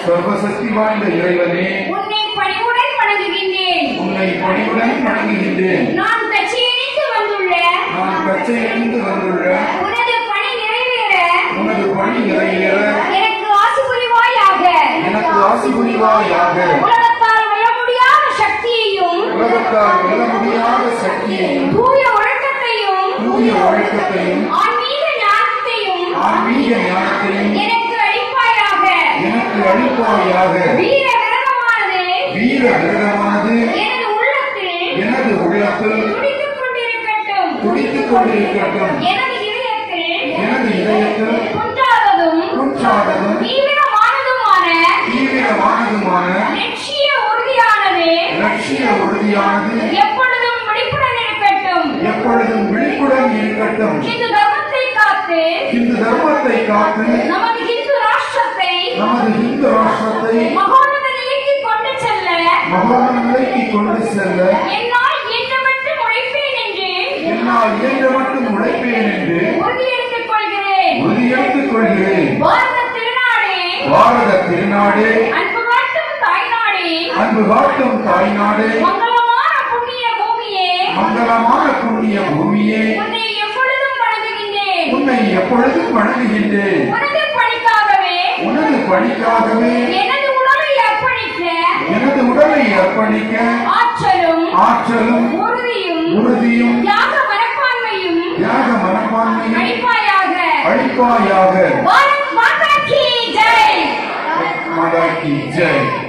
சர்வசக்தி வாய்ந்த இறைவனே உன்னை பணிவுடன் வணங்குகின்றேன் உன்னை பணிவுடன் வணங்குகின்றேன் நான் கட்சியினின்று வந்துள்ள நான் கச்சையிலிருந்து வந்துள்ள உனது பணி நிறைவேற உனது பணி நிறைவேற எனக்கு ஆசி புரிவாயாக எனக்கு ஆசி புரிவாயாக உலகத்தால் வெல்ல முடியாத சக்தியையும் உலகத்தால் வெல்ல முடியாத சக்தியையும் தூய ஒழுக்கத்தையும் தூய ஒழுக்கத்தையும் ஆன்மீக ஞானத்தையும் ஆன்மீக ஞானத்தையும் எனக்கு அளிப்பாயாக எனக்கு அளிப்பாயாக வீர விரதமானது வீர விரதமானது எனது உள்ளத்தில் எனது உள்ளத்தில் துடித்துக் கொண்டிருக்கட்டும் துடித்துக் கொண்டிருக்கட்டும் எனது இதயத்தில் எனது இதயத்தில் குன்றாததும் குற்றாததும் தீவிரமானதுமான தீவிரமானதுமான லட்சிய உறுதியானது லட்சிய உறுதியானது எப்பொழுதும் விழிப்புடன் இருக்கட்டும் எப்பொழுதும் விழிப்புடன் இருக்கட்டும் இந்து தர்மத்தை காத்து இந்து தர்மத்தை காத்து நமது இந்து ராஷ்டிரத்தை நமது இந்து ராஷ்டிரத்தை மகோன்னத நிலைக்கு கொண்டு செல்ல மகோன நிலைக்கு கொண்டு செல்ல என்னால் இயன்றமற்று உழைப்பேன் என்று என்னால் இயன்ற மட்டும் உழைப்பேன் என்று உறுதியெடுத்துக் கொள்கிறேன் உறுதியெடுத்துக் கொள்கிறேன் பாரத திருநாடே பாரத திருநாடு அன்பு காட்டும் தாய்நாடே அன்பு காட்டும் தாய்நாடு மங்களமான புண்ணிய பூமியே மங்களமான புண்ணிய பூமியே உன்னை எப்பொழுதும் வணங்குகின்றேன் உன்னை எப்பொழுதும் வணங்குகின்றேன் உனது பணிக்காகவே உனது பணிக்காகவே எனது உடலை அர்ப்பணிக்க எனது உடலை அர்ப்பணிக்க ஆற்றலும் ஆற்றலும் உறுதியும் உறுதியும் தியாக மனப்பான்மையும் தியாக மனப்பான்மையும் அளிப்பாயாக அளிப்பாயாக பாரத் மாதா கி ஜெய் மாதா கி ஜெய்